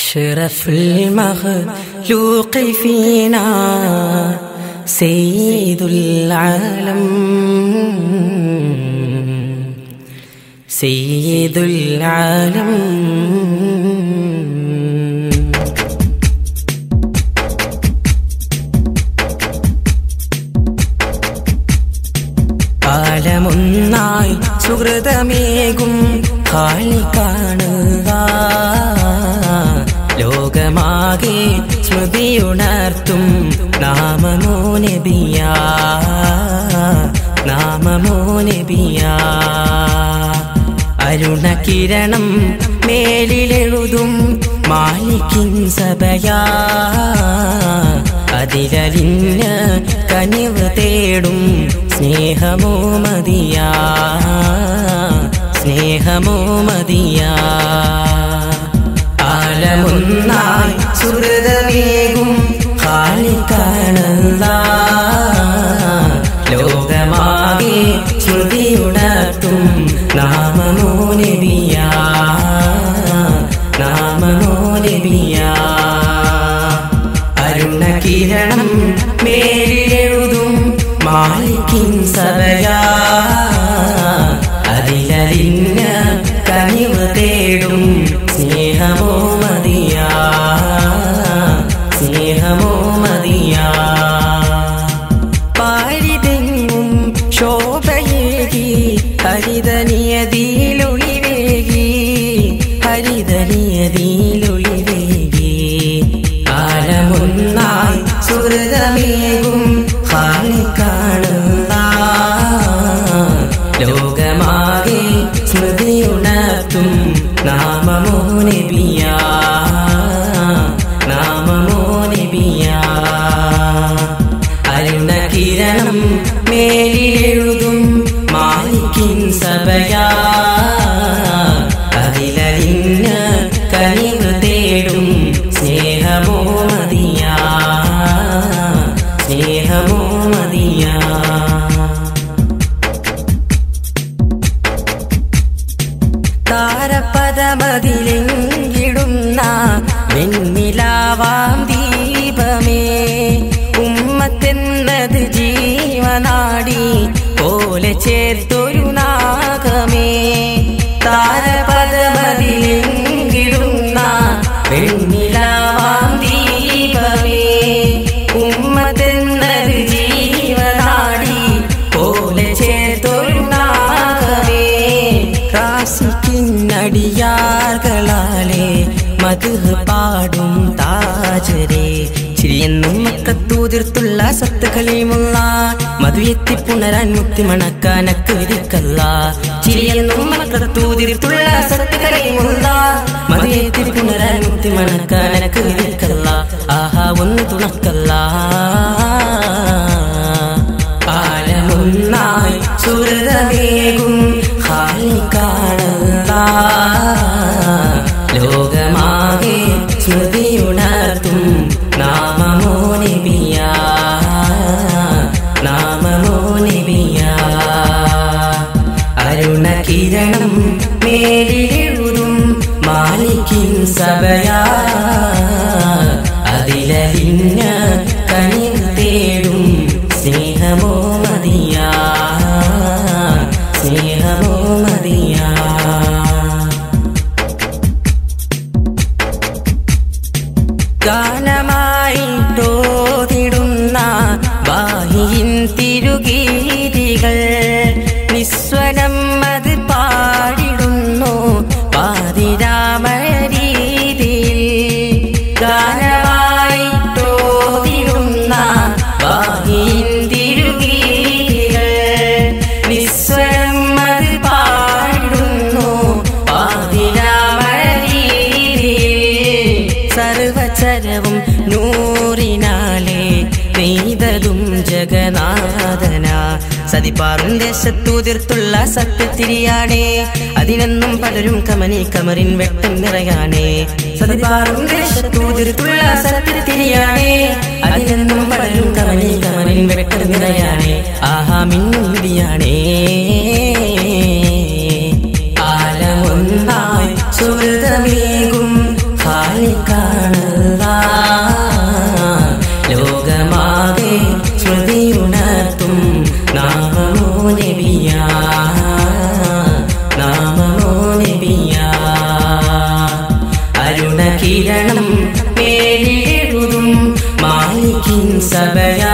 أشرف المخلوق فينا سيد العالم سيد العالم കാലമൊന്നായി സുഹൃതമേകും കാളി കാണുക ലോകമാകെ സ്മൃതിയുണർത്തും നാമമോ നബിയ നാമമോ നബിയ അരുണകിരണം മേലിലെഴുതും മാലിക്കിൻ സഭയാ അതിലലിഞ്ഞ് കനിവ് തേടും സ്നേഹമോ മതിയാ സ്നേഹമോ മതിയാ ആലമൊന്നായി സുഹൃതമേകും ഹാലിക്കാണല്ല ലോകമാകെ ശ്രുതിയുണർത്തും നാമമോ നബിയാ നാമമോ നബിയാ അരുണകിരണം മേലിലെഴുതും മാലിക്കിൻ സഭയാ അതിലലിഞ്ഞ കനിവ് തേടും സ്നേഹമോ മതിയാ സ്നേഹമോ മതിയാ പാരിതെങ്ങും ശോഭയേകി ഹരിതനിയതിയിലൊളിവേകി ഹരിതനിയതിയിലൊളിവേകി കാലമൊന്നായി സുഹൃതമേകും കാണുന്ന ലോകമാകെ സ്മൃതിയുണർത്തും നാമമോ നബിയാ നാമമോ നബിയാ അരുണകിരണം മേലിലെഴുതും മാലിക്കിൻ സഭയാ അതിലലിഞ്ഞ് കനിവ് തേടും സ്നേഹമോ മതിയാ സ്നേഹമോ മതിയാ താരപദമതിലെങ്കിടുന്ന വെണ്ണിലാവാം ദീപമേ ഉമ്മത്തെന്നത് ജീവനാടി പോലെ ചേർത്തൊരു നാഗമേ താരപദമതിലെങ്കിടുന്ന വെണ്ണിലാവാം ദീപമേ ഉമ്മത്തെന്നത് ജീവനാടി പോലെ ചേർത്തൊരു നാഗമേ റാസിക്കിന്നടിയാർകളാലെ മധുഹ് പാടും താജരെ ചിരിയെന്നും മക്കത്തൂതിർത്തുള്ള സത്ത് കളിയുമുള്ള മധു എത്തിപ്പുണരാൻ മുത്തി മണക്കാനക്ക് വിധിക്കല്ല ചിരിയെന്നും മക്കത്തൂതിർത്തുള്ള സത്ത് കളിയുമുള്ള മധു എത്തിപ്പുണരാൻ മുത്തി മണക്കാനക്ക് വിധിക്കല്ല ആഹാ ഒന്ന് തുണക്കല്ല കാലമൊന്നായി സുഹൃതമേകും ഹാലിക്കാണല്ല ലോകമാകെ സ്മൃതിയുണർത്തും നാമമോ നബിയാ നാമമോ നബിയാ അരുണകിരണം മേലിലെഴുതും മാലിക്കിൻ സഭയാ അതിലലിഞ്ഞ് കനിവ് തേടും സ്നേഹമോ മതിയാ സ്നേഹമോ മതിയാ ഗാനമായി തോതിടുന്ന ബാഹിയിൻ തിരുഗീതികൾ നിസ്വനം അത് പാടിടുന്നു പാതിരാമയ രീതിയിൽ ഗാനമായി തോതിടുന്ന ബാഹിയിൻ തിരുഗീതികൾ നിസ്വരം അത് പാടുന്നു പാതിരാമയ രീതിയിൽ സർവചരവും നൂറിനാലെ നെയ്തതും ജഗനാഥന സതിപ്പാറും ദേശത്തൂതിർത്തുള്ള സത്യത്തിരിയാണേ അതിനെന്നും പലരും കമനി കമറിൻ വെട്ടം നിറയാണേ സതിപ്പാറും ദേശത്തൂതിർത്തുള്ള സത്യത്തിരിയാണേ അതിനെന്നും പലരും കമനി കമറിൻ വെട്ടം നിറയാണേ ആഹാ മിന്നും വിധിയാണേ ആലമൊന്നായി സുഹൃതമേകും ഹാലിക്കാ നബിയാ നാമമോ നബിയാ അരുണകിരണം മേലെഴുതും മാലിക്കിൻ സഭയാ